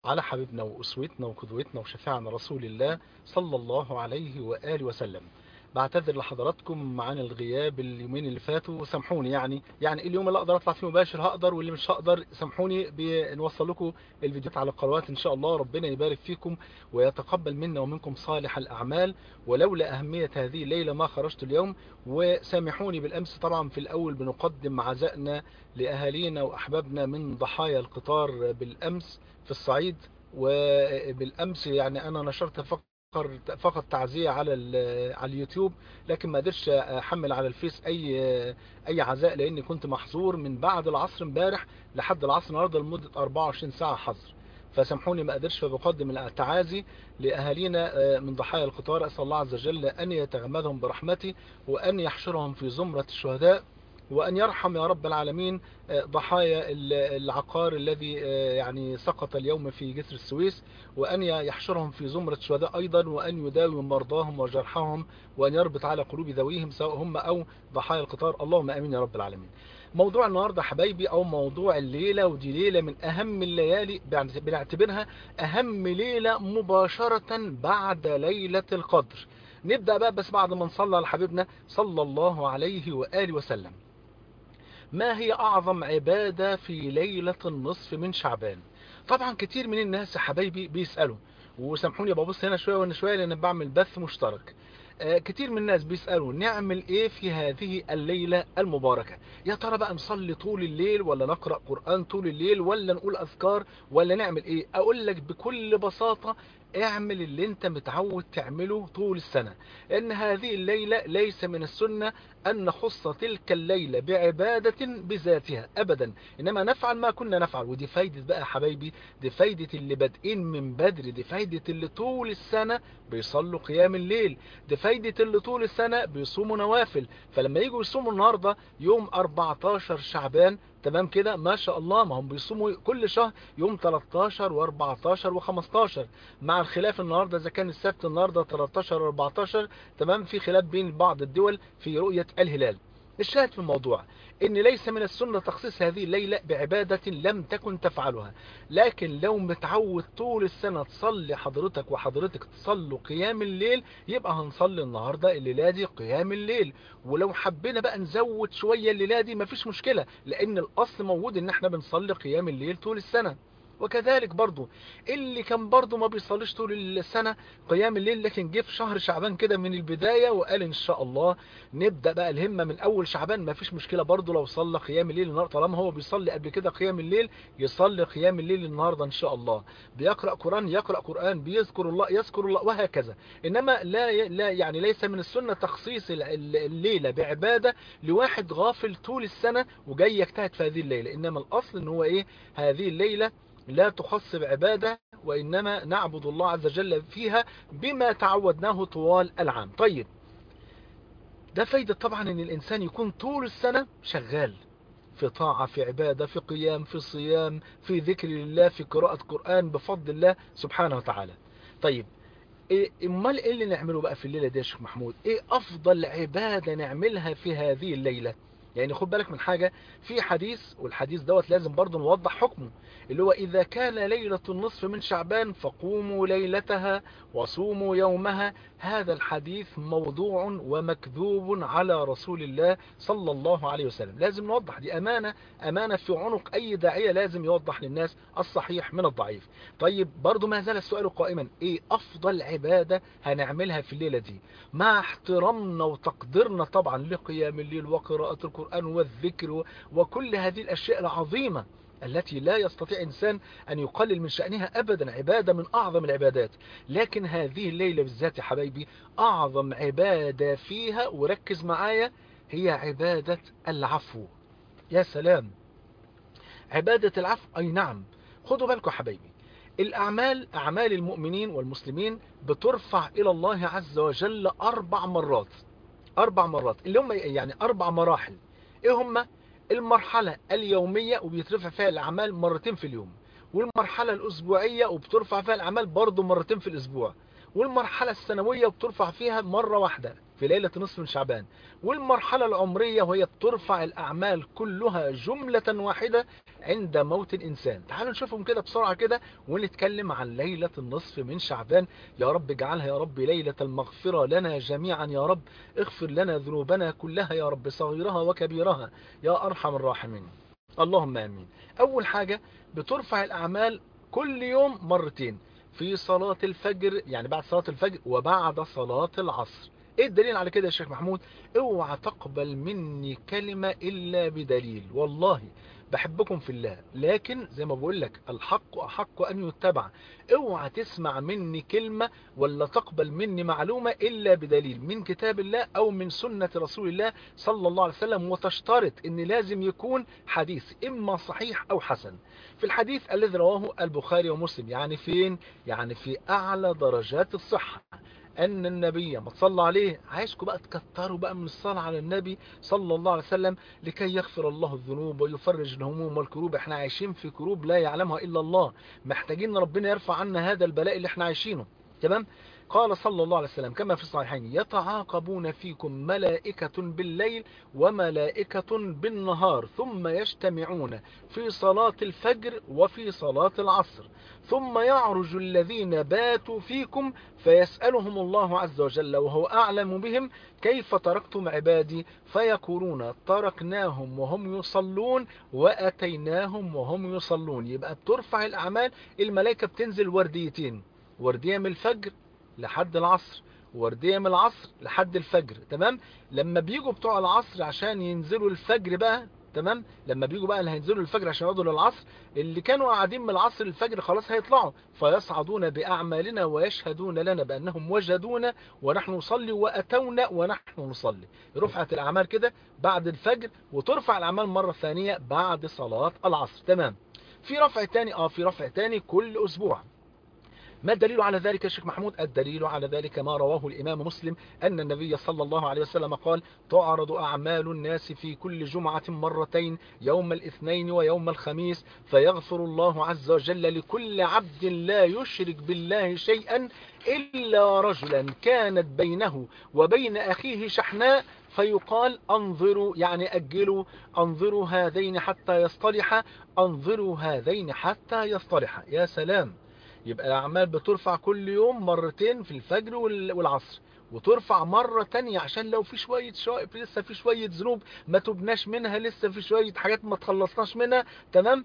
على حبيبنا وأسوتنا وقدوتنا وشفيعنا رسول الله صلى الله عليه وآله وسلم بعتذر لحضراتكم عن الغياب اليومين اللي فاتوا سامحوني يعني يعني اليوم اللي اقدر اطلع فيه مباشر هقدر واللي مش هقدر سامحوني بنوصل لكم الفيديوهات على القنوات ان شاء الله ربنا يبارك فيكم ويتقبل منا ومنكم صالح الاعمال ولولا اهمية هذه الليلة ما خرجت اليوم وسامحوني بالامس طبعا في الاول بنقدم عزائنا لاهالينا واحبابنا من ضحايا القطار بالامس في الصعيد وبالامس يعني انا نشرت فقط فقط تعزية على على اليوتيوب لكن ما قدرتش احمل على الفيس اي اي عزاء لاني كنت محظور من بعد العصر امبارح لحد العصر النهارده لمده 24 ساعه حظر فسامحوني ما قدرتش فبقدم التعازي لاهالينا من ضحايا القطار اسال الله عز وجل ان يتغمدهم برحمته وان يحشرهم في زمره الشهداء وأن يرحم يا رب العالمين ضحايا العقار الذي يعني سقط اليوم في جسر السويس وأن يحشرهم في زمرة الشهداء أيضا وأن يداوي مرضاهم وجرحهم وأن يربط على قلوب ذويهم سواء هم أو ضحايا القطار اللهم أمين يا رب العالمين موضوع النهاردة حبايبي أو موضوع الليلة ودي ليلة من أهم الليالي بنعتبرها أهم ليلة مباشرة بعد ليلة القدر نبدأ بقى بس بعد ما نصلى على حبيبنا صلى الله عليه وآله وسلم ما هي أعظم عبادة في ليلة النصف من شعبان طبعا كتير من الناس حبايبي بيسألوا وسامحوني ببص هنا شوية وانا شوية لأن بعمل بث مشترك كتير من الناس بيسألوا نعمل ايه في هذه الليلة المباركة يا ترى بقى نصلي طول الليل ولا نقرأ قرآن طول الليل ولا نقول أذكار ولا نعمل ايه اقول لك بكل بساطة اعمل اللي انت متعود تعمله طول السنة ان هذه الليلة ليس من السنة ان نخص تلك الليلة بعبادة بذاتها ابدا انما نفعل ما كنا نفعل ودي فايدة بقى حبايبي دي فايدة اللي بادئين من بدري دي فايدة اللي طول السنة بيصلوا قيام الليل دي فايدة اللي طول السنة بيصوموا نوافل فلما يجوا يصوموا النهاردة يوم 14 شعبان تمام كده ما شاء الله ما هم بيصوموا كل شهر يوم 13 و14 و15 مع الخلاف النهاردة اذا كان السبت النهاردة 13 و14 تمام في خلاف بين بعض الدول في رؤية الهلال الشاهد في الموضوع ان ليس من السنة تخصيص هذه الليلة بعبادة لم تكن تفعلها لكن لو متعود طول السنة تصلي حضرتك وحضرتك تصلوا قيام الليل يبقى هنصلي النهاردة الليلة دي قيام الليل ولو حبينا بقى نزود شوية الليلة دي مفيش مشكلة لان الاصل موجود ان احنا بنصلي قيام الليل طول السنة وكذلك برضو اللي كان برضو ما بيصليش طول السنة قيام الليل لكن جه في شهر شعبان كده من البداية وقال ان شاء الله نبدأ بقى الهمة من اول شعبان ما فيش مشكلة برضو لو صلى قيام الليل النهاردة طالما هو بيصلي قبل كده قيام الليل يصلي قيام الليل النهاردة ان شاء الله بيقرأ قرآن يقرأ قرآن بيذكر الله يذكر الله وهكذا انما لا, لا يعني ليس من السنة تخصيص الليلة بعبادة لواحد غافل طول السنة وجاي يجتهد في هذه الليلة انما الاصل ان هو ايه هذه الليلة لا تخص بعبادة وإنما نعبد الله عز وجل فيها بما تعودناه طوال العام طيب ده فايدة طبعا ان الانسان يكون طول السنة شغال في طاعة في عبادة في قيام في صيام في ذكر الله في قراءة قرآن بفضل الله سبحانه وتعالى طيب امال ايه اللي نعمله بقى في الليلة دي يا شيخ محمود ايه افضل عبادة نعملها في هذه الليلة يعني خد بالك من حاجة في حديث والحديث دوت لازم برضو نوضح حكمه اللي هو إذا كان ليلة النصف من شعبان فقوموا ليلتها وصوموا يومها هذا الحديث موضوع ومكذوب على رسول الله صلى الله عليه وسلم لازم نوضح دي أمانة أمانة في عنق أي داعية لازم يوضح للناس الصحيح من الضعيف طيب برضو ما زال السؤال قائما إيه أفضل عبادة هنعملها في الليلة دي مع احترامنا وتقديرنا طبعا لقيام الليل وقراءة القرآن والذكر وكل هذه الأشياء العظيمة التي لا يستطيع إنسان أن يقلل من شأنها أبدا عبادة من أعظم العبادات لكن هذه الليلة بالذات يا حبايبي أعظم عبادة فيها وركز معايا هي عبادة العفو يا سلام عبادة العفو أي نعم خدوا بالكم حبايبي الأعمال أعمال المؤمنين والمسلمين بترفع إلى الله عز وجل أربع مرات أربع مرات اللي هم يعني أربع مراحل إيه هم المرحلة اليومية وبيترفع فيها الأعمال مرتين في اليوم والمرحلة الأسبوعية وبترفع فيها الأعمال برضو مرتين في الأسبوع والمرحلة السنوية بترفع فيها مرة واحدة في ليلة نصف من شعبان والمرحلة العمرية وهي بترفع الأعمال كلها جملة واحدة عند موت الإنسان تعالوا نشوفهم كده بسرعة كده ونتكلم عن ليلة النصف من شعبان يا رب اجعلها يا رب ليلة المغفرة لنا جميعا يا رب اغفر لنا ذنوبنا كلها يا رب صغيرها وكبيرها يا أرحم الراحمين اللهم آمين أول حاجة بترفع الأعمال كل يوم مرتين في صلاة الفجر يعني بعد صلاة الفجر وبعد صلاة العصر ايه الدليل على كده يا شيخ محمود اوعى تقبل مني كلمة الا بدليل والله بحبكم في الله لكن زي ما بقول لك الحق احق ان يتبع اوعى تسمع مني كلمة ولا تقبل مني معلومة الا بدليل من كتاب الله او من سنة رسول الله صلى الله عليه وسلم وتشترط ان لازم يكون حديث اما صحيح او حسن في الحديث الذي رواه البخاري ومسلم يعني فين يعني في اعلى درجات الصحة ان النبي ما تصلى عليه عايزكم بقى تكتروا بقى من الصلاة على النبي صلى الله عليه وسلم لكي يغفر الله الذنوب ويفرج الهموم والكروب احنا عايشين في كروب لا يعلمها الا الله محتاجين ربنا يرفع عنا هذا البلاء اللي احنا عايشينه تمام قال صلى الله عليه وسلم كما في الصحيحين يتعاقبون فيكم ملائكة بالليل وملائكة بالنهار ثم يجتمعون في صلاة الفجر وفي صلاة العصر ثم يعرج الذين باتوا فيكم فيسألهم الله عز وجل وهو أعلم بهم كيف تركتم عبادي فيقولون تركناهم وهم يصلون وأتيناهم وهم يصلون يبقى بترفع الأعمال الملائكة بتنزل ورديتين وردية من الفجر لحد العصر وردية من العصر لحد الفجر تمام لما بيجوا بتوع العصر عشان ينزلوا الفجر بقى تمام لما بيجوا بقى اللي هينزلوا الفجر عشان يقعدوا للعصر اللي كانوا قاعدين من العصر للفجر خلاص هيطلعوا فيصعدون بأعمالنا ويشهدون لنا بأنهم وجدونا ونحن نصلي وأتونا ونحن نصلي رفعت الأعمال كده بعد الفجر وترفع الأعمال مرة ثانية بعد صلاة العصر تمام في رفع تاني اه في رفع تاني كل أسبوع ما الدليل على ذلك يا شيخ محمود الدليل على ذلك ما رواه الإمام مسلم أن النبي صلى الله عليه وسلم قال تعرض أعمال الناس في كل جمعة مرتين يوم الاثنين ويوم الخميس فيغفر الله عز وجل لكل عبد لا يشرك بالله شيئا إلا رجلا كانت بينه وبين أخيه شحناء فيقال انظروا يعني أجلوا انظروا هذين حتى يصطلحا انظروا هذين حتى يصطلحا يا سلام يبقى الأعمال بترفع كل يوم مرتين في الفجر والعصر وترفع مرة تانية عشان لو في شوية شوية لسه في شوية ذنوب ما تبناش منها لسه في شوية حاجات ما تخلصناش منها تمام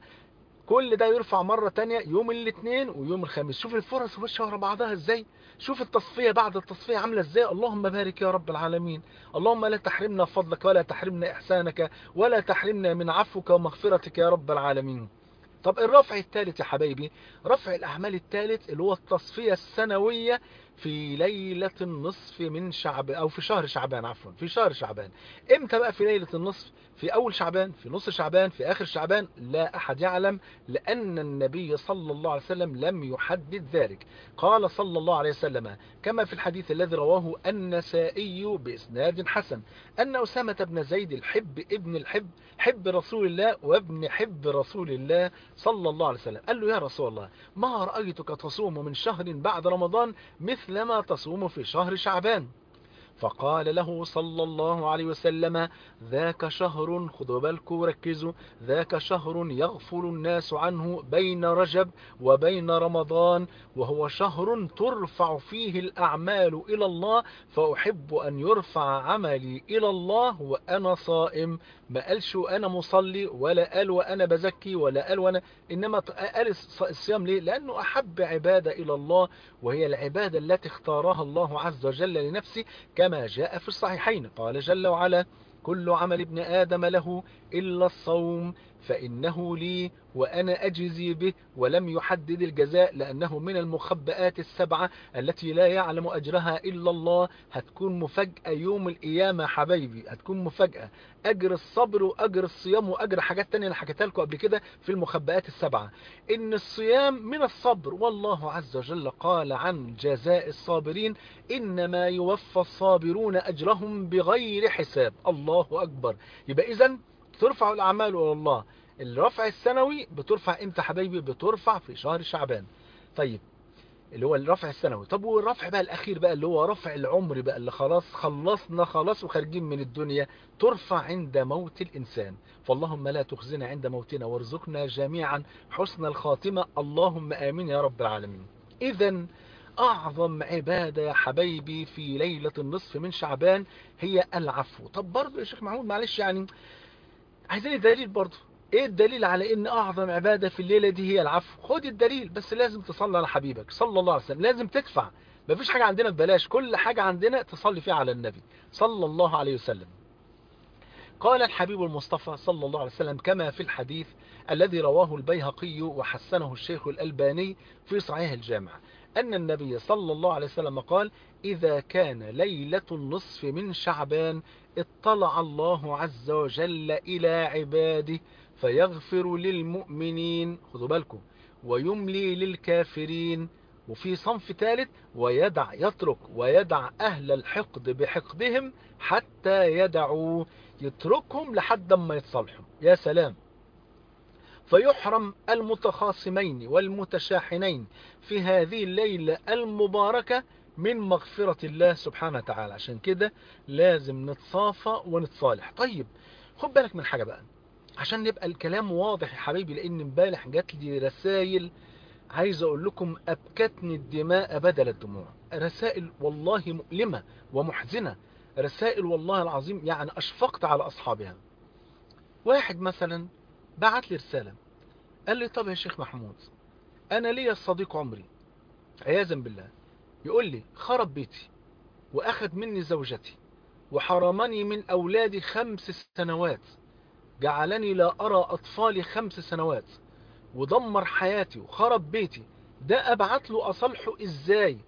كل ده يرفع مرة تانية يوم الاثنين ويوم الخميس شوف الفرص وش ورا بعضها ازاي شوف التصفية بعد التصفية عاملة ازاي اللهم بارك يا رب العالمين اللهم لا تحرمنا فضلك ولا تحرمنا إحسانك ولا تحرمنا من عفوك ومغفرتك يا رب العالمين طب الرفع الثالث يا حبايبي رفع الأعمال الثالث اللي هو التصفية السنوية في ليلة النصف من شعبان أو في شهر شعبان عفوا في شهر شعبان امتى بقى في ليلة النصف في أول شعبان في نص شعبان في آخر شعبان لا أحد يعلم لأن النبي صلى الله عليه وسلم لم يحدد ذلك قال صلى الله عليه وسلم كما في الحديث الذي رواه النسائي بإسناد حسن أن أسامة بن زيد الحب ابن الحب حب رسول الله وابن حب رسول الله صلى الله عليه وسلم قال له يا رسول الله ما رأيتك تصوم من شهر بعد رمضان مثل ما تصوم في شهر شعبان فقال له صلى الله عليه وسلم ذاك شهر خذوا بالكم وركزوا ذاك شهر يغفل الناس عنه بين رجب وبين رمضان وهو شهر ترفع فيه الأعمال إلى الله فأحب أن يرفع عملي إلى الله وأنا صائم ما قالش وأنا مصلي ولا قال وأنا بزكي ولا قال وأنا إنما قال الصيام ليه لأنه أحب عبادة إلى الله وهي العبادة التي اختارها الله عز وجل لنفسه كما جاء في الصحيحين قال جل وعلا كل عمل ابن آدم له إلا الصوم فإنه لي وأنا أجزي به ولم يحدد الجزاء لأنه من المخبئات السبعة التي لا يعلم أجرها إلا الله هتكون مفاجأة يوم القيامة حبايبي هتكون مفاجأة أجر الصبر وأجر الصيام وأجر حاجات تانية أنا حكيتها لكم قبل كده في المخبئات السبعة إن الصيام من الصبر والله عز وجل قال عن جزاء الصابرين إنما يوفى الصابرون أجرهم بغير حساب الله أكبر يبقى إذن ترفع الأعمال إلى الله الرفع السنوي بترفع امتى حبايبي بترفع في شهر شعبان طيب اللي هو الرفع السنوي طب والرفع بقى الأخير بقى اللي هو رفع العمر بقى اللي خلاص خلصنا خلاص وخارجين من الدنيا ترفع عند موت الإنسان فاللهم لا تخزنا عند موتنا وارزقنا جميعا حسن الخاتمة اللهم آمين يا رب العالمين إذا أعظم عبادة يا حبايبي في ليلة النصف من شعبان هي العفو طب برضو يا شيخ محمود معلش يعني عايزين الدليل برضو ايه الدليل على ان اعظم عبادة في الليلة دي هي العفو خد الدليل بس لازم تصلي على حبيبك صلى الله عليه وسلم لازم تدفع مفيش حاجة عندنا ببلاش كل حاجة عندنا تصلي فيها على النبي صلى الله عليه وسلم قال الحبيب المصطفى صلى الله عليه وسلم كما في الحديث الذي رواه البيهقي وحسنه الشيخ الألباني في صحيح الجامع أن النبي صلى الله عليه وسلم قال إذا كان ليلة النصف من شعبان اطلع الله عز وجل إلى عباده فيغفر للمؤمنين خذوا بالكم ويملي للكافرين وفي صنف ثالث ويدع يترك ويدع أهل الحقد بحقدهم حتى يدعوا يتركهم لحد ما يتصالحوا يا سلام فيحرم المتخاصمين والمتشاحنين في هذه الليلة المباركة من مغفرة الله سبحانه وتعالى عشان كده لازم نتصافى ونتصالح طيب خد بالك من حاجة بقى عشان نبقى الكلام واضح يا حبيبي لان امبارح جات لي رسائل عايز اقول لكم ابكتني الدماء بدل الدموع رسائل والله مؤلمة ومحزنة رسائل والله العظيم يعني اشفقت على اصحابها واحد مثلا بعت لي رسالة قال لي طب يا شيخ محمود انا ليا صديق عمري عياذا بالله يقول لي خرب بيتي واخد مني زوجتي وحرمني من اولادي خمس سنوات جعلني لا ارى اطفالي خمس سنوات ودمر حياتي وخرب بيتي ده ابعت له اصالحه ازاي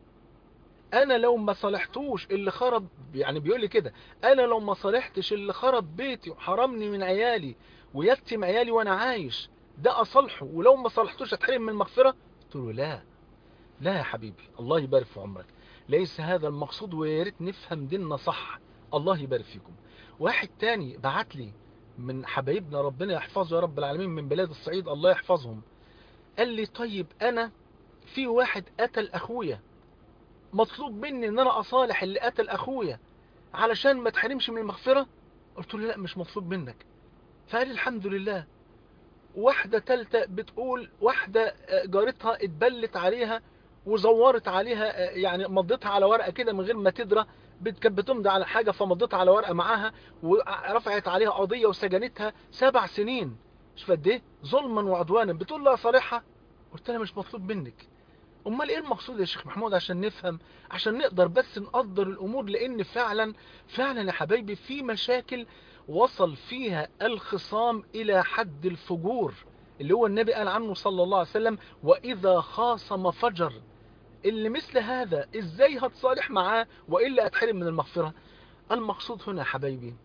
انا لو ما صالحتوش اللي خرب يعني بيقول لي كده انا لو ما صالحتش اللي خرب بيتي وحرمني من عيالي ويتم عيالي وانا عايش ده اصالحه ولو ما صالحتوش اتحرم من المغفرة قلت له لا لا يا حبيبي الله يبارك في عمرك ليس هذا المقصود ويا ريت نفهم ديننا صح الله يبارك فيكم واحد تاني بعت لي من حبايبنا ربنا يحفظه يا رب العالمين من بلاد الصعيد الله يحفظهم قال لي طيب انا في واحد قتل اخويا مطلوب مني ان انا اصالح اللي قتل اخويا علشان ما تحرمش من المغفرة قلت له لا مش مطلوب منك فقال الحمد لله واحدة تالتة بتقول واحدة جارتها اتبلت عليها وزورت عليها يعني مضيتها على ورقة كده من غير ما تدرى كانت بتمضي على حاجة فمضيتها على ورقة معاها ورفعت عليها قضية وسجنتها سبع سنين شوف قد ايه ظلما وعدوانا بتقول لها صريحة قلت لها مش مطلوب منك امال ايه المقصود يا شيخ محمود عشان نفهم عشان نقدر بس نقدر الامور لان فعلا فعلا يا حبايبي في مشاكل وصل فيها الخصام الى حد الفجور اللي هو النبي قال عنه صلى الله عليه وسلم واذا خاصم فجر اللي مثل هذا ازاي هتصالح معاه والا اتحرم من المغفرة المقصود هنا يا حبايبي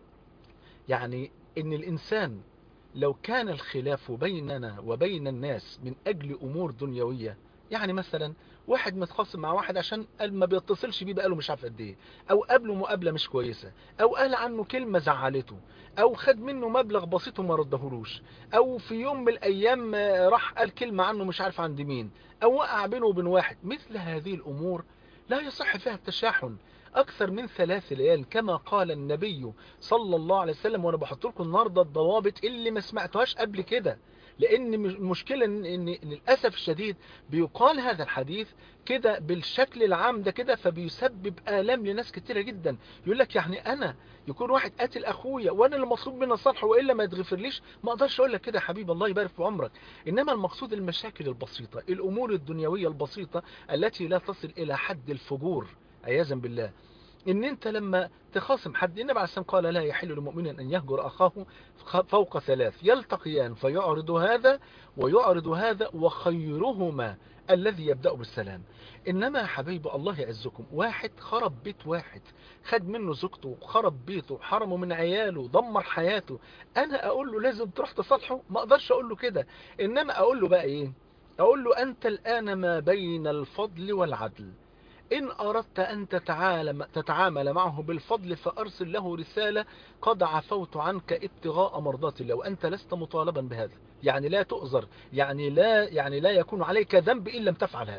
يعني ان الانسان لو كان الخلاف بيننا وبين الناس من اجل امور دنيوية يعني مثلا واحد متخاصم مع واحد عشان ما بيتصلش بيه بقاله مش عارف قد ايه او قابله مقابله مش كويسه او قال عنه كلمه زعلته او خد منه مبلغ بسيط وما ردهولوش او في يوم من الايام راح قال كلمه عنه مش عارف عند مين او وقع بينه وبين واحد مثل هذه الامور لا يصح فيها التشاحن اكثر من ثلاث ليال كما قال النبي صلى الله عليه وسلم وانا بحط لكم النهارده الضوابط اللي ما سمعتوهاش قبل كده لان المشكلة ان, إن للأسف الشديد بيقال هذا الحديث كده بالشكل العام ده كده فبيسبب آلام لناس كتيرة جدا يقول لك يعني انا يكون واحد قاتل اخويا وانا اللي مطلوب مني الصلح والا ما يتغفرليش ما اقدرش اقول لك كده يا حبيبي الله يبارك في عمرك انما المقصود المشاكل البسيطة الامور الدنيوية البسيطة التي لا تصل الى حد الفجور عياذا بالله ان انت لما تخاصم حد النبي عليه السلام قال لا يحل لمؤمن ان يهجر اخاه فوق ثلاث يلتقيان فيعرض هذا ويعرض هذا وخيرهما الذي يبدأ بالسلام انما يا حبيبي الله يعزكم واحد خرب بيت واحد خد منه زوجته خرب بيته حرمه من عياله دمر حياته انا اقول له لازم تروح تصالحه ما اقدرش اقول له كده انما اقول له بقى ايه اقول له انت الان ما بين الفضل والعدل إن أردت أن تتعامل, تتعامل معه بالفضل فأرسل له رسالة قد عفوت عنك ابتغاء مرضات الله وأنت لست مطالبا بهذا يعني لا تؤذر يعني لا, يعني لا يكون عليك ذنب إن لم تفعل هذا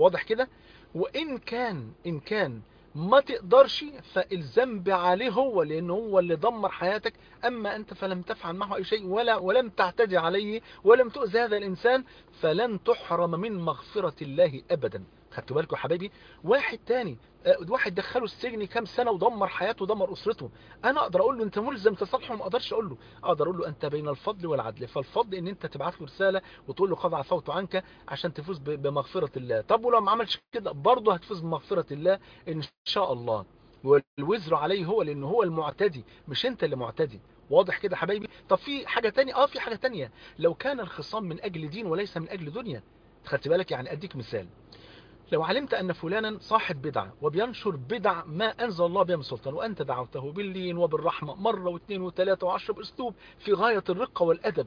واضح كده وان كان ان كان ما تقدرش فالذنب عليه هو لان هو اللي دمر حياتك اما انت فلم تفعل معه اي شيء ولا ولم تعتدي عليه ولم تؤذي هذا الانسان فلن تحرم من مغفرة الله ابدا خدتوا بالكم يا حبايبي واحد تاني واحد دخله السجن كام سنة ودمر حياته ودمر أسرته أنا أقدر أقول له أنت ملزم تصالحه ما أقدرش أقول له أقدر أقول له أنت بين الفضل والعدل فالفضل أن أنت تبعت له رسالة وتقول له قضى عفوت عنك عشان تفوز بمغفرة الله طب ولو ما عملش كده برضه هتفوز بمغفرة الله إن شاء الله والوزر عليه هو لأنه هو المعتدي مش أنت اللي معتدي واضح كده حبايبي طب في حاجة تانية اه في حاجة تانية لو كان الخصام من أجل دين وليس من أجل دنيا خدت بالك يعني أديك مثال لو علمت أن فلانا صاحب بدعة وبينشر بدع ما أنزل الله بها من سلطان وأنت دعوته باللين وبالرحمة مرة واثنين وثلاثة وعشرة بأسلوب في غاية الرقة والأدب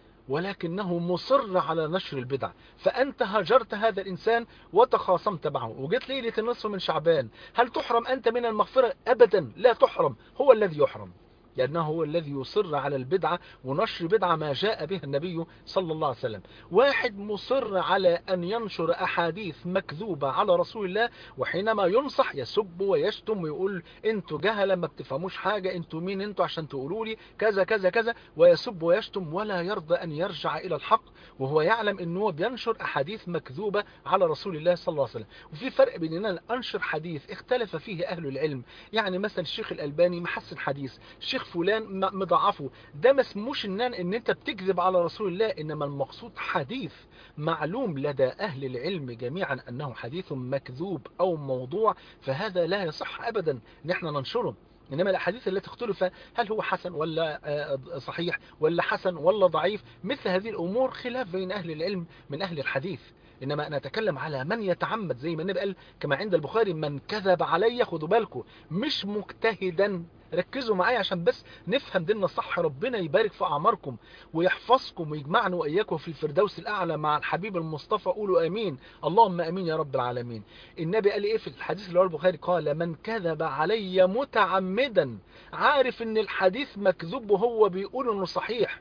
ولكنه مصر على نشر البدع فأنت هجرت هذا الإنسان وتخاصمت معه وجيت ليلة النصف من شعبان هل تحرم أنت من المغفرة أبدا لا تحرم هو الذي يحرم لأنه هو الذي يصر على البدعة ونشر بدعة ما جاء بها النبي صلى الله عليه وسلم واحد مصر على أن ينشر أحاديث مكذوبة على رسول الله وحينما ينصح يسب ويشتم ويقول انتوا جهلة ما بتفهموش حاجة انتوا مين انتوا عشان تقولوا لي كذا كذا كذا ويسب ويشتم ولا يرضى أن يرجع إلى الحق وهو يعلم أنه بينشر أحاديث مكذوبة على رسول الله صلى الله عليه وسلم وفي فرق بين أن أنشر حديث اختلف فيه أهل العلم يعني مثلا الشيخ الألباني محسن حديث الشيخ فلان مضاعفه ده ما اسموش ان ان انت بتكذب على رسول الله انما المقصود حديث معلوم لدى اهل العلم جميعا انه حديث مكذوب او موضوع فهذا لا يصح ابدا ان احنا ننشره إنما الأحاديث التي اختلف هل هو حسن ولا صحيح ولا حسن ولا ضعيف مثل هذه الأمور خلاف بين أهل العلم من أهل الحديث إنما أنا أتكلم على من يتعمد زي ما النبي قال كما عند البخاري من كذب علي خدوا بالكم مش مجتهدا ركزوا معايا عشان بس نفهم ديننا صح ربنا يبارك في أعماركم ويحفظكم ويجمعنا وإياكم في الفردوس الأعلى مع الحبيب المصطفى قولوا أمين اللهم أمين يا رب العالمين النبي قال إيه في الحديث اللي هو البخاري قال من كذب علي متعمدا عارف إن الحديث مكذوب وهو بيقول إنه صحيح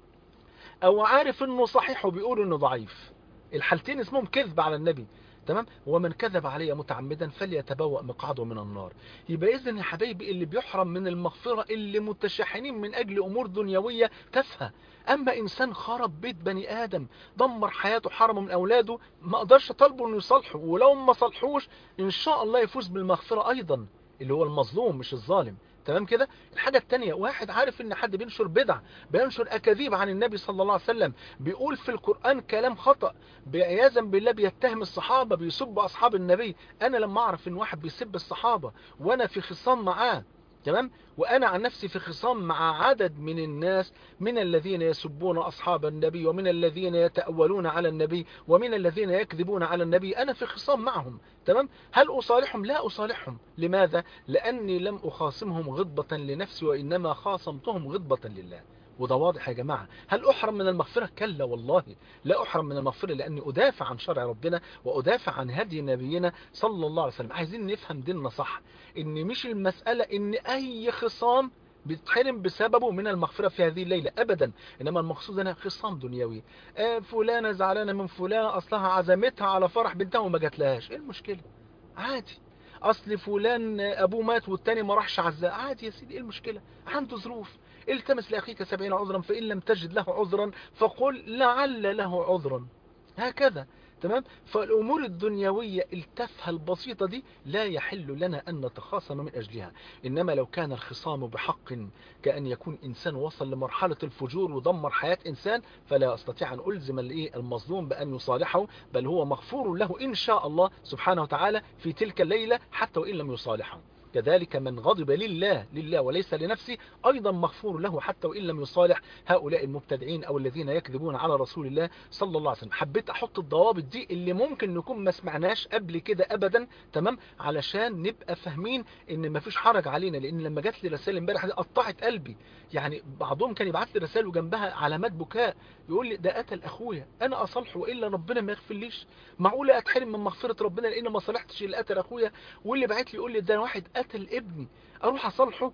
أو عارف إنه صحيح وبيقول إنه ضعيف الحالتين اسمهم كذب على النبي تمام ومن كذب علي متعمدا فليتبوأ مقعده من النار يبقى اذن يا حبايبي اللي بيحرم من المغفرة اللي متشحنين من اجل امور دنيوية تافهه اما انسان خرب بيت بني ادم دمر حياته حرمه من اولاده ما اقدرش اطالبه انه يصالحه ولو ما صالحوش ان شاء الله يفوز بالمغفرة ايضا اللي هو المظلوم مش الظالم تمام كده الحاجة التانية واحد عارف ان حد بينشر بدع بينشر اكاذيب عن النبي صلى الله عليه وسلم بيقول في القرآن كلام خطأ بعياذا بالله بيتهم الصحابة بيسب اصحاب النبي انا لما اعرف ان واحد بيسب الصحابة وانا في خصام معاه تمام وأنا عن نفسي في خصام مع عدد من الناس من الذين يسبون أصحاب النبي ومن الذين يتأولون على النبي ومن الذين يكذبون على النبي أنا في خصام معهم تمام هل أصالحهم لا أصالحهم لماذا لأني لم أخاصمهم غضبة لنفسي وإنما خاصمتهم غضبة لله وده واضح يا جماعة هل أحرم من المغفرة كلا والله لا أحرم من المغفرة لأني أدافع عن شرع ربنا وأدافع عن هدي نبينا صلى الله عليه وسلم عايزين نفهم ديننا صح إن مش المسألة إن أي خصام بيتحرم بسببه من المغفرة في هذه الليلة أبدا إنما المقصود هنا خصام دنيوي آه فلانة زعلانة من فلانة أصلها عزمتها على فرح بنتها وما جاتلهاش إيه المشكلة عادي أصل فلان أبوه مات والتاني ما راحش عزاء عادي يا سيدي إيه المشكلة عنده ظروف التمس لأخيك سبعين عذرا فإن لم تجد له عذرا فقل لعل له عذرا هكذا تمام فالأمور الدنيوية التافهة البسيطة دي لا يحل لنا أن نتخاصم من أجلها إنما لو كان الخصام بحق كأن يكون إنسان وصل لمرحلة الفجور ودمر حياة إنسان فلا أستطيع أن ألزم المظلوم بأن يصالحه بل هو مغفور له إن شاء الله سبحانه وتعالى في تلك الليلة حتى وإن لم يصالحه كذلك من غضب لله لله وليس لنفسه أيضا مغفور له حتى وإن لم يصالح هؤلاء المبتدعين أو الذين يكذبون على رسول الله صلى الله عليه وسلم حبيت أحط الضوابط دي اللي ممكن نكون ما سمعناش قبل كده أبدا تمام علشان نبقى فاهمين إن ما فيش حرج علينا لأن لما جات لي رسائل امبارح دي قطعت قلبي يعني بعضهم كان يبعت لي رسائل وجنبها علامات بكاء يقول لي ده قتل أخويا أنا أصالحه وإلا ربنا ما يغفرليش معقولة أتحرم من مغفرة ربنا لأن ما صالحتش اللي قتل أخويا واللي بعت لي يقول لي ده واحد قتل ابني اروح اصالحه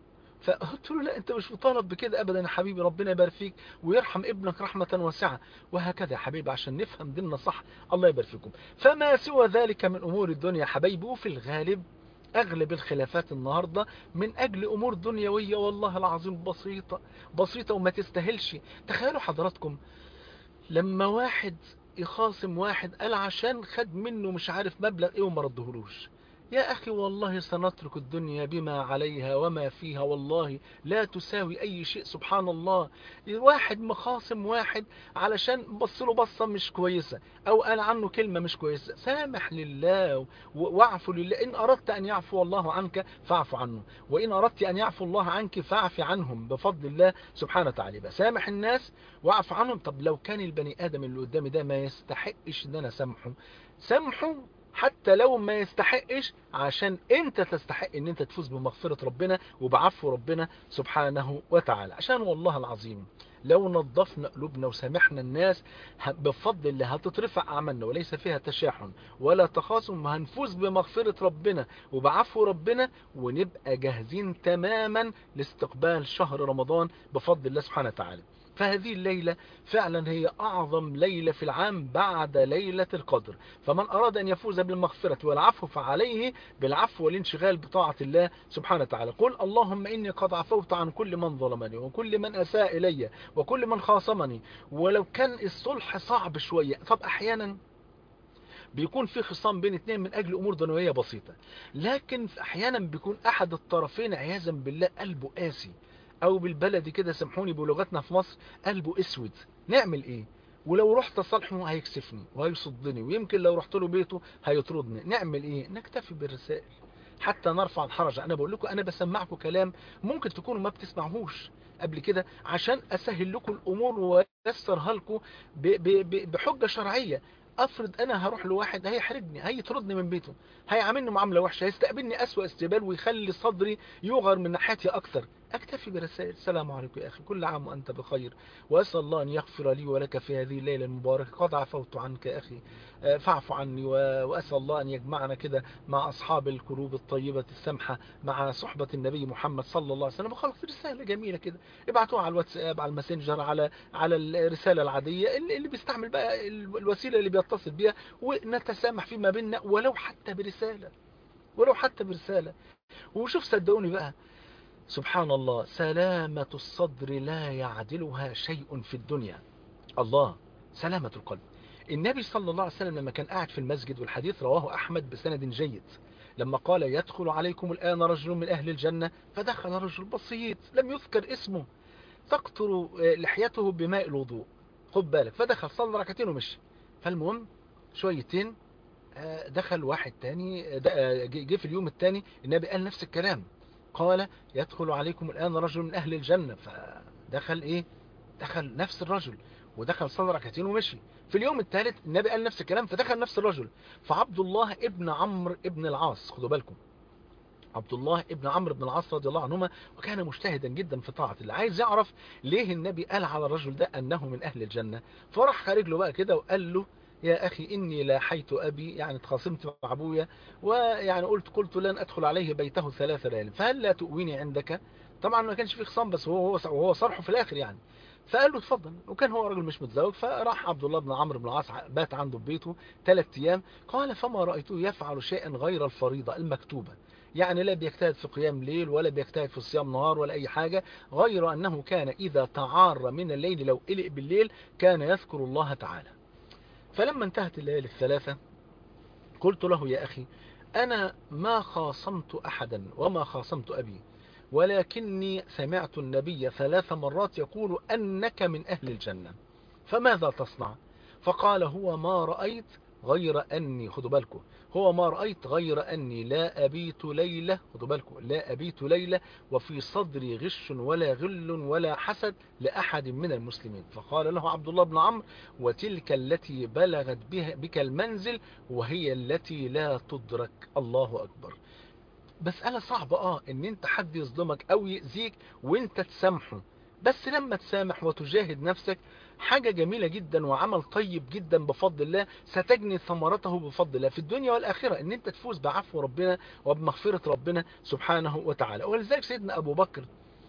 فقلت له لا انت مش مطالب بكده ابدا يا حبيبي ربنا يبارك فيك ويرحم ابنك رحمة واسعة وهكذا يا حبيبي عشان نفهم ديننا صح الله يبارك فيكم فما سوى ذلك من امور الدنيا يا حبايبي وفي الغالب اغلب الخلافات النهاردة من اجل امور دنيوية والله العظيم بسيطة بسيطة وما تستاهلش تخيلوا حضراتكم لما واحد يخاصم واحد قال عشان خد منه مش عارف مبلغ ايه وما ردهولوش يا أخي والله سنترك الدنيا بما عليها وما فيها والله لا تساوي أي شيء سبحان الله واحد مخاصم واحد علشان بصله بصة مش كويسة أو قال عنه كلمة مش كويسة سامح لله واعفو لله إن أردت أن يعفو الله عنك فاعف عنه وإن أردت أن يعفو الله عنك فاعف عنهم بفضل الله سبحانه وتعالى سامح الناس واعف عنهم طب لو كان البني آدم اللي قدامي ده ما يستحقش ان أنا سامحه سامحه حتى لو ما يستحقش عشان انت تستحق ان انت تفوز بمغفرة ربنا وبعفو ربنا سبحانه وتعالى عشان والله العظيم لو نظفنا قلوبنا وسامحنا الناس بفضل الله هتترفع أعمالنا وليس فيها تشاحن ولا تخاصم وهنفوز بمغفرة ربنا وبعفو ربنا ونبقى جاهزين تماما لاستقبال شهر رمضان بفضل الله سبحانه وتعالى فهذه الليلة فعلا هي أعظم ليلة في العام بعد ليلة القدر فمن أراد أن يفوز بالمغفرة والعفو فعليه بالعفو والانشغال بطاعة الله سبحانه وتعالى قل اللهم إني قد عفوت عن كل من ظلمني وكل من أساء إلي وكل من خاصمني ولو كان الصلح صعب شوية طب أحيانا بيكون في خصام بين اثنين من اجل امور دنيويه بسيطه لكن احيانا بيكون احد الطرفين عياذا بالله قلبه قاسي او بالبلدي كده سامحوني بلغتنا في مصر قلبه اسود نعمل ايه ولو رحت صالحه هيكسفني وهيصدني ويمكن لو رحت له بيته هيطردني نعمل ايه نكتفي بالرسائل حتى نرفع الحرج انا بقول لكم انا بسمعكم كلام ممكن تكونوا ما بتسمعوهوش قبل كده عشان اسهل لكم الامور ويسرها لكم بحجه شرعيه افرض انا هروح لواحد هيحرجني هيطردني من بيته هيعاملني معامله وحشه هيستقبلني اسوأ استقبال ويخلي صدري يغر من ناحيتي اكثر اكتفي برسائل السلام عليكم يا اخي كل عام وانت بخير واسال الله ان يغفر لي ولك في هذه الليله المباركه قد عفوت عنك يا اخي فاعف عني واسال الله ان يجمعنا كده مع اصحاب القلوب الطيبه السمحه مع صحبه النبي محمد صلى الله عليه وسلم وخلاص رساله جميله كده ابعتوها على الواتساب على الماسنجر على على الرساله العاديه اللي بيستعمل بقى الوسيله اللي بيتصل بيها ونتسامح فيما بيننا ولو حتى برساله ولو حتى برساله وشوف صدقوني بقى سبحان الله سلامة الصدر لا يعدلها شيء في الدنيا الله سلامة القلب النبي صلى الله عليه وسلم لما كان قاعد في المسجد والحديث رواه أحمد بسند جيد لما قال يدخل عليكم الآن رجل من أهل الجنة فدخل رجل بسيط لم يذكر اسمه تقطر لحيته بماء الوضوء خد بالك فدخل صلى ركعتين ومشي فالمهم شويتين دخل واحد تاني جه في اليوم الثاني النبي قال نفس الكلام قال يدخل عليكم الآن رجل من أهل الجنة فدخل إيه دخل نفس الرجل ودخل صلى ركعتين ومشي في اليوم الثالث النبي قال نفس الكلام فدخل نفس الرجل فعبد الله ابن عمرو ابن العاص خدوا بالكم عبد الله ابن عمرو بن العاص رضي الله عنهما وكان مجتهدا جدا في طاعة الله عايز يعرف ليه النبي قال على الرجل ده أنه من أهل الجنة فراح خارج له بقى كده وقال له يا أخي إني لاحيت أبي يعني اتخاصمت مع أبويا ويعني قلت قلت لن أدخل عليه بيته ثلاث ليال فهل لا تؤويني عندك طبعا ما كانش في خصام بس هو هو صرحه في الآخر يعني فقال له اتفضل وكان هو راجل مش متزوج فراح عبد الله بن عمرو بن العاص بات عنده في بيته ثلاث ايام قال فما رايته يفعل شيئا غير الفريضه المكتوبه يعني لا بيجتهد في قيام ليل ولا بيجتهد في صيام نهار ولا اي حاجه غير انه كان اذا تعار من الليل لو قلق بالليل كان يذكر الله تعالى فلما انتهت الليالي الثلاثه قلت له يا اخي انا ما خاصمت احدا وما خاصمت ابي ولكني سمعت النبي ثلاث مرات يقول أنك من أهل الجنة فماذا تصنع فقال هو ما رأيت غير أني خدوا بالكم هو ما رأيت غير أني لا أبيت ليلة خدوا بالكم لا أبيت ليلة وفي صدري غش ولا غل ولا حسد لأحد من المسلمين فقال له عبد الله بن عمرو وتلك التي بلغت بها بك المنزل وهي التي لا تدرك الله أكبر مسألة صعبة اه ان انت حد يظلمك او يأذيك وانت تسامحه بس لما تسامح وتجاهد نفسك حاجة جميلة جدا وعمل طيب جدا بفضل الله ستجني ثمرته بفضل الله في الدنيا والآخرة ان انت تفوز بعفو ربنا وبمغفرة ربنا سبحانه وتعالى ولذلك سيدنا ابو بكر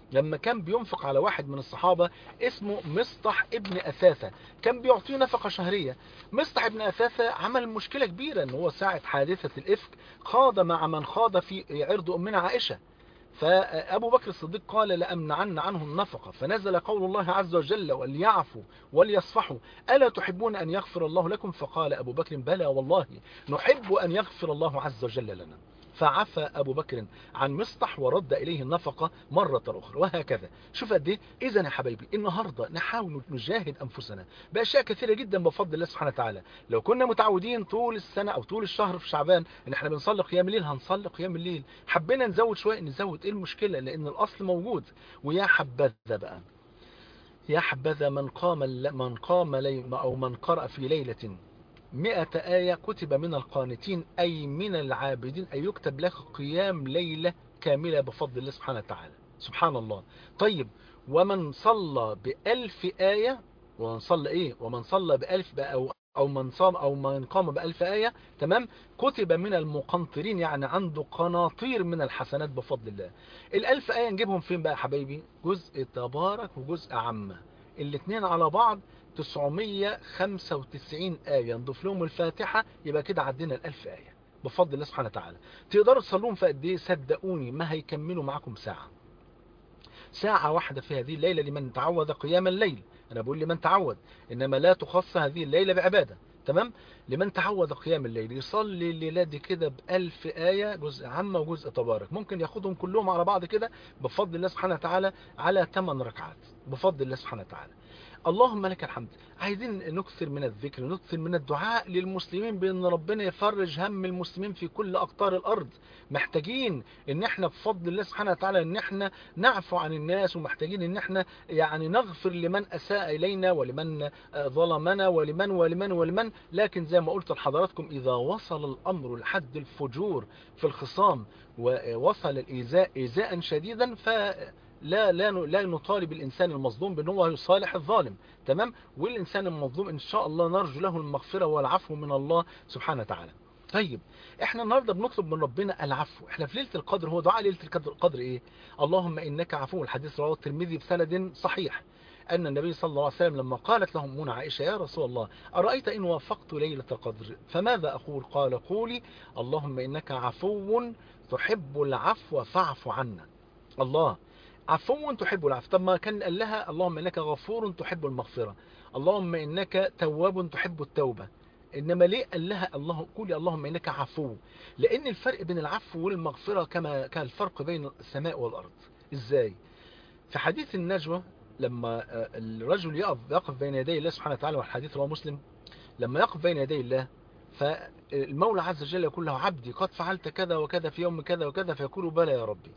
لما كان بينفق على واحد من الصحابة اسمه مصطح ابن أثاثة كان بيعطيه نفقة شهرية مصطح ابن أثاثة عمل مشكلة كبيرة ان هو ساعة حادثة الإفك خاض مع من خاض في عرض أمنا عائشة فأبو بكر الصديق قال لأمنعن عنه النفقة فنزل قول الله عز وجل وليعفوا وليصفحوا ألا تحبون أن يغفر الله لكم فقال أبو بكر بلى والله نحب أن يغفر الله عز وجل لنا فعفى أبو بكر عن مصطح ورد إليه النفقة مرة أخرى وهكذا شوف قد ايه إذا يا حبايبي النهاردة نحاول نجاهد أنفسنا بأشياء كثيرة جدا بفضل الله سبحانه وتعالى لو كنا متعودين طول السنة أو طول الشهر في شعبان إن احنا بنصلي قيام الليل هنصلي قيام الليل حبينا نزود شوية نزود إيه المشكلة لأن الأصل موجود ويا حبذا بقى يا حبذا من قام من قام لي أو من قرأ في ليلة مئة آية كتب من القانتين أي من العابدين أي يكتب لك قيام ليلة كاملة بفضل الله سبحانه وتعالى سبحان الله طيب ومن صلى بألف آية ومن صلى إيه ومن صلى بألف أو أو من صام أو من قام بألف آية تمام كتب من المقنطرين يعني عنده قناطير من الحسنات بفضل الله الألف آية نجيبهم فين بقى حبايبي جزء تبارك وجزء عامة الاثنين على بعض 995 آية نضيف لهم الفاتحة يبقى كده عدينا الألف آية بفضل الله سبحانه وتعالى تقدروا تصلون في قد ايه صدقوني ما هيكملوا معاكم ساعة ساعة واحدة في هذه الليلة لمن تعود قيام الليل أنا بقول لمن تعود إنما لا تخص هذه الليلة بعبادة تمام لمن تعود قيام الليل يصلي الليلة دي كده بألف آية جزء عامة وجزء تبارك ممكن ياخدهم كلهم على بعض كده بفضل الله سبحانه وتعالى على 8 ركعات بفضل الله سبحانه وتعالى اللهم لك الحمد عايزين نكثر من الذكر نكثر من الدعاء للمسلمين بأن ربنا يفرج هم المسلمين في كل أقطار الأرض محتاجين ان احنا بفضل الله سبحانه وتعالى ان احنا نعفو عن الناس ومحتاجين ان احنا يعني نغفر لمن أساء إلينا ولمن ظلمنا ولمن ولمن ولمن لكن زي ما قلت لحضراتكم إذا وصل الأمر لحد الفجور في الخصام ووصل الإيذاء إيذاء شديدا ف لا لا لا نطالب الإنسان المظلوم بأن هو يصالح الظالم تمام والإنسان المظلوم إن شاء الله نرجو له المغفرة والعفو من الله سبحانه وتعالى طيب احنا النهارده بنطلب من ربنا العفو احنا في ليله القدر هو دعاء ليله القدر ايه اللهم انك عفو الحديث رواه الترمذي بسند صحيح أن النبي صلى الله عليه وسلم لما قالت لهم منى عائشة يا رسول الله أرأيت إن وافقت ليلة القدر فماذا أقول قال قولي اللهم إنك عفو تحب العفو فاعف عنا الله عفو تحب العفو طب ما كان قال لها اللهم إنك غفور تحب المغفرة اللهم إنك تواب تحب التوبة إنما ليه قال لها الله قولي اللهم إنك عفو لأن الفرق بين العفو والمغفرة كما كان الفرق بين السماء والأرض إزاي في حديث النجوى لما الرجل يقف, يقف بين يدي الله سبحانه وتعالى والحديث رواه مسلم لما يقف بين يدي الله فالمولى عز وجل يقول له عبدي قد فعلت كذا وكذا في يوم كذا وكذا فيقول بلى يا ربي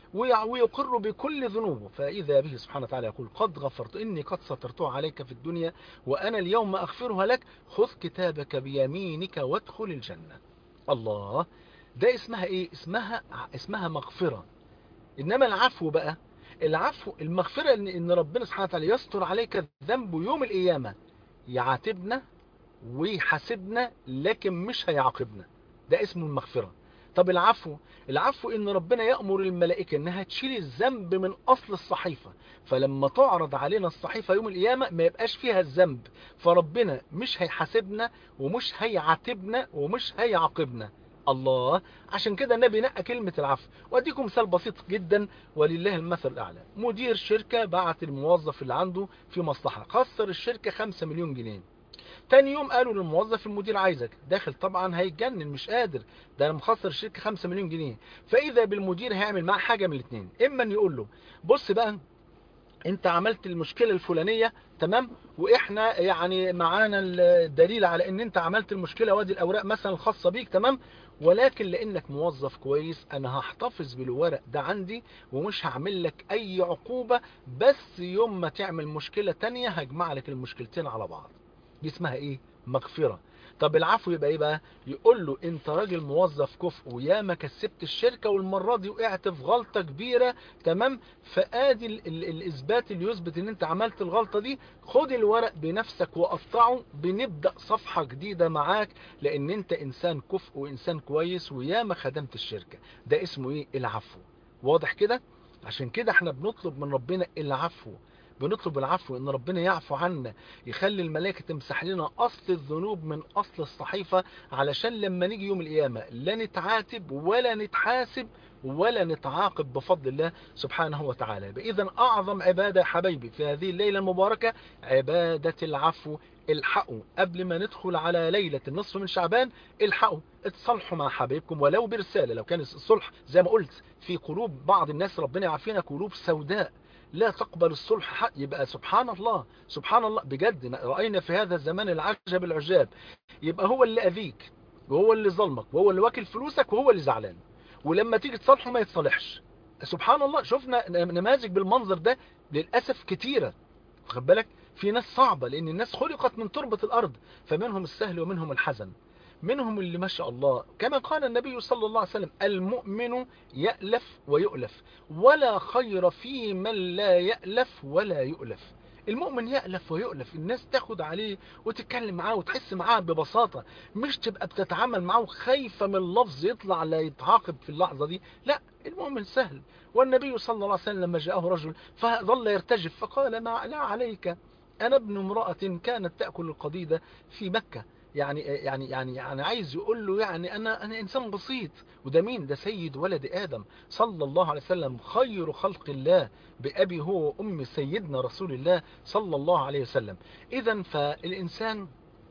ويقر بكل ذنوبه فإذا به سبحانه وتعالى يقول قد غفرت إني قد سترتها عليك في الدنيا وأنا اليوم أغفرها لك خذ كتابك بيمينك وادخل الجنة الله ده اسمها إيه اسمها, اسمها مغفرة إنما العفو بقى العفو المغفرة إن ربنا سبحانه وتعالى يستر عليك الذنب يوم القيامة يعاتبنا ويحاسبنا لكن مش هيعاقبنا ده اسمه المغفرة طب العفو العفو ان ربنا يأمر الملائكة انها تشيل الذنب من اصل الصحيفة فلما تعرض علينا الصحيفة يوم القيامة ما يبقاش فيها الذنب فربنا مش هيحاسبنا ومش هيعاتبنا ومش هيعاقبنا الله عشان كده النبي نقى كلمة العفو واديكم مثال بسيط جدا ولله المثل الأعلى مدير شركة بعت الموظف اللي عنده في مصلحة خسر الشركة 5 مليون جنيه تاني يوم قالوا للموظف المدير عايزك داخل طبعا هيتجنن مش قادر ده انا مخسر الشركه 5 مليون جنيه فاذا بالمدير هيعمل معاه حاجه من الاثنين اما ان يقول له بص بقى انت عملت المشكله الفلانيه تمام واحنا يعني معانا الدليل على ان انت عملت المشكله وادي الاوراق مثلا الخاصه بيك تمام ولكن لانك موظف كويس انا هحتفظ بالورق ده عندي ومش هعمل لك اي عقوبه بس يوم ما تعمل مشكله تانية هجمع لك المشكلتين على بعض دي اسمها ايه مغفرة طب العفو يبقى ايه بقى يقول له انت راجل موظف كفء ويا ما كسبت الشركة والمرة دي وقعت في غلطة كبيرة تمام فادي ال ال الاثبات اللي يثبت ان انت عملت الغلطة دي خد الورق بنفسك وقطعه بنبدأ صفحة جديدة معاك لان انت انسان كفء وانسان كويس ويا ما خدمت الشركة ده اسمه ايه العفو واضح كده عشان كده احنا بنطلب من ربنا العفو بنطلب العفو ان ربنا يعفو عنا يخلي الملائكة تمسح لنا اصل الذنوب من اصل الصحيفة علشان لما نيجي يوم القيامة لا نتعاتب ولا نتحاسب ولا نتعاقب بفضل الله سبحانه وتعالى اذا اعظم عبادة يا حبايبي في هذه الليلة المباركة عبادة العفو الحقوا قبل ما ندخل على ليلة النصف من شعبان الحقوا اتصالحوا مع حبايبكم ولو برسالة لو كان الصلح زي ما قلت في قلوب بعض الناس ربنا يعافينا قلوب سوداء لا تقبل الصلح حق يبقى سبحان الله سبحان الله بجد رأينا في هذا الزمان العجب العجاب يبقى هو اللي أذيك وهو اللي ظلمك وهو اللي واكل فلوسك وهو اللي زعلان ولما تيجي تصالحه ما يتصالحش سبحان الله شفنا نماذج بالمنظر ده للأسف كتيرة خد بالك في ناس صعبة لأن الناس خلقت من تربة الأرض فمنهم السهل ومنهم الحزن منهم اللي ما شاء الله كما قال النبي صلى الله عليه وسلم المؤمن يألف ويؤلف ولا خير في من لا يألف ولا يؤلف المؤمن يألف ويؤلف الناس تاخد عليه وتتكلم معاه وتحس معاه ببساطة مش تبقى بتتعامل معاه خايفة من اللفظ يطلع لا يتعاقب في اللحظة دي لا المؤمن سهل والنبي صلى الله عليه وسلم لما جاءه رجل فظل يرتجف فقال ما لا عليك أنا ابن امرأة كانت تأكل القضيدة في مكة يعني يعني يعني يعني عايز يقول له يعني انا انا انسان بسيط وده مين ده سيد ولد ادم صلى الله عليه وسلم خير خلق الله بابي هو وامي سيدنا رسول الله صلى الله عليه وسلم اذا فالانسان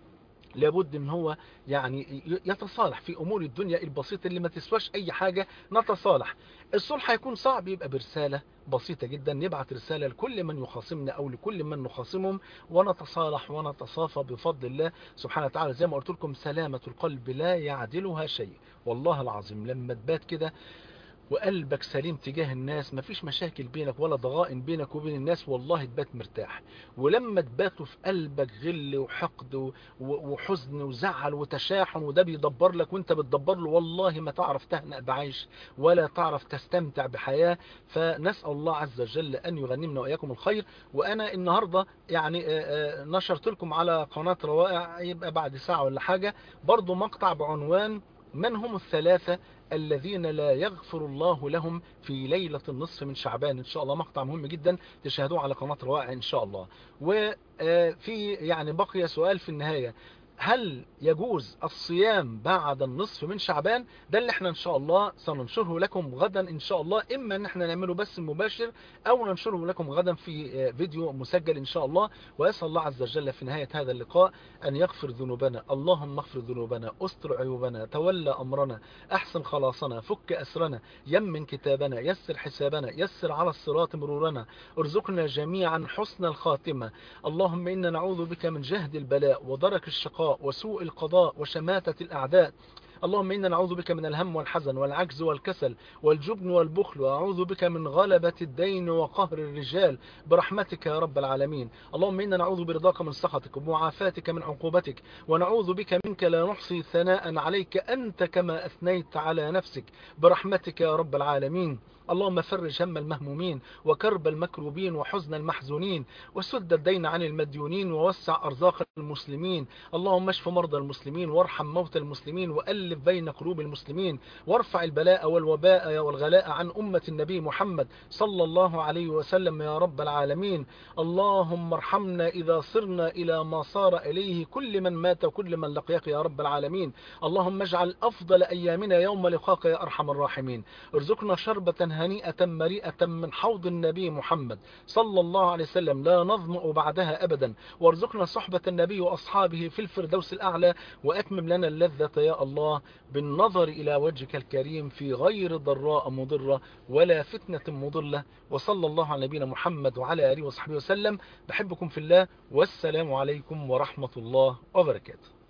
لابد ان هو يعني يتصالح في امور الدنيا البسيطه اللي ما تسواش اي حاجه نتصالح الصلح هيكون صعب يبقى برساله بسيطه جدا نبعت رساله لكل من يخاصمنا او لكل من نخاصمهم ونتصالح ونتصافى بفضل الله سبحانه وتعالى زي ما قلت لكم سلامه القلب لا يعدلها شيء والله العظيم لما تبات كده وقلبك سليم تجاه الناس مفيش مشاكل بينك ولا ضغائن بينك وبين الناس والله تبات مرتاح ولما تباتوا في قلبك غل وحقد وحزن وزعل وتشاحن وده بيدبر لك وانت بتدبر له والله ما تعرف تهنأ بعيش ولا تعرف تستمتع بحياة فنسأل الله عز وجل أن يغنمنا وإياكم الخير وأنا النهاردة يعني نشرت لكم على قناة روائع يبقى بعد ساعة ولا حاجة برضو مقطع بعنوان من هم الثلاثة الذين لا يغفر الله لهم في ليلة النصف من شعبان إن شاء الله مقطع مهم جدا تشاهدوه على قناة روائع إن شاء الله وفي يعني بقي سؤال في النهاية هل يجوز الصيام بعد النصف من شعبان ده اللي احنا ان شاء الله سننشره لكم غدا ان شاء الله اما ان احنا نعمله بس مباشر او ننشره لكم غدا في فيديو مسجل ان شاء الله واسال الله عز وجل في نهاية هذا اللقاء ان يغفر ذنوبنا اللهم اغفر ذنوبنا استر عيوبنا تولى امرنا احسن خلاصنا فك اسرنا يمن كتابنا يسر حسابنا يسر على الصراط مرورنا ارزقنا جميعا حسن الخاتمة اللهم انا نعوذ بك من جهد البلاء ودرك الشقاء وسوء القضاء وشماتة الأعداء اللهم إنا نعوذ بك من الهم والحزن والعجز والكسل والجبن والبخل وأعوذ بك من غلبة الدين وقهر الرجال برحمتك يا رب العالمين اللهم إنا نعوذ برضاك من سخطك ومعافاتك من عقوبتك ونعوذ بك منك لا نحصي ثناء عليك أنت كما أثنيت على نفسك برحمتك يا رب العالمين اللهم فرج هم المهمومين وكرب المكروبين وحزن المحزونين وسد الدين عن المديونين ووسع أرزاق المسلمين اللهم اشف مرضى المسلمين وارحم موتى المسلمين وألف بين قلوب المسلمين وارفع البلاء والوباء والغلاء عن أمة النبي محمد صلى الله عليه وسلم يا رب العالمين اللهم ارحمنا إذا صرنا إلى ما صار إليه كل من مات وكل من لقيك يا رب العالمين اللهم اجعل أفضل أيامنا يوم لقاك يا أرحم الراحمين ارزقنا شربة هنيئة مريئة من حوض النبي محمد صلى الله عليه وسلم لا نظمأ بعدها أبدا وارزقنا صحبة النبي وأصحابه في الفردوس الأعلى وأتمم لنا اللذة يا الله بالنظر إلى وجهك الكريم في غير ضراء مضرة ولا فتنة مضلة وصلى الله على نبينا محمد وعلى آله وصحبه وسلم بحبكم في الله والسلام عليكم ورحمة الله وبركاته